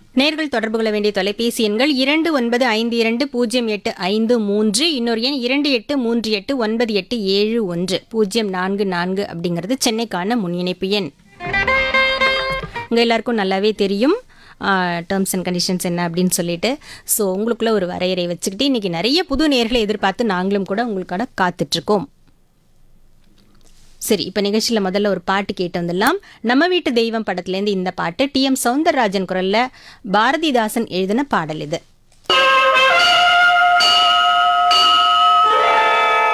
நேர்கள் தொடர்பு கொள்ள வேண்டிய தொலைபேசி எண்கள் இரண்டு ஒன்பது ஐந்து இரண்டு பூஜ்ஜியம் எட்டு ஐந்து மூன்று இன்னொரு எண் இரண்டு எட்டு மூன்று எட்டு ஒன்பது எட்டு ஏழு ஒன்று பூஜ்ஜியம் நான்கு நான்கு அப்படிங்கிறது சென்னைக்கான முன் இணைப்பு எண் உங்கள் எல்லாருக்கும் நல்லாவே தெரியும் டேர்ம்ஸ் அண்ட் கண்டிஷன்ஸ் என்ன அப்படின்னு சொல்லிட்டு ஸோ உங்களுக்குள்ள ஒரு வரையறை வச்சுக்கிட்டு இன்றைக்கி நிறைய புது நேர்களை எதிர்பார்த்து நாங்களும் கூட உங்களுக்கான காத்துட்ருக்கோம் சரி இப்போ நிகழ்ச்சியில் முதல்ல ஒரு பாட்டு கேட்டு வந்துடலாம் நம்ம வீட்டு தெய்வம் படத்துலேருந்து இந்த பாட்டு டி எம் சௌந்தரராஜன் குரலில் பாரதிதாசன் எழுதின பாடல் இது